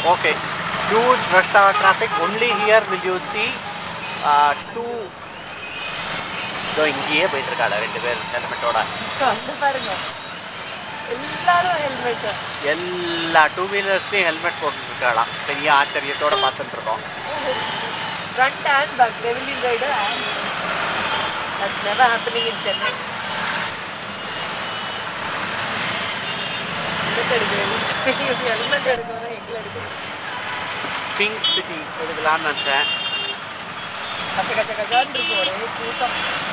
Okay. Huge rush hour traffic. Only here will you see uh, two இதோ இங்கேயே போயிட்டு இருக்காங்க ரெண்டு பேர் ஹெல்மெட்டோட அங்க பாருங்க எல்லாரும் ஹெல்மெட் எல்லா டூ வீலர்ஸ்லையும் ஹெல்மெட் போட்டுட்டு இருக்காளாம் பெரிய ஆச்சரியத்தோட பார்த்துட்டு இருக்கோம் front and back revelling rider and that's never happening in Chennai helmet எடுக்கிறது ஹெல்மெட் எடுக்கணும் எங்களை எடுக்கணும் பிங்க் சிட்டி எடுக்கலாம்னு நினச்சேன் கச்ச கச்ச கச்சான்னு இருக்கும் ஒரே கூட்டம்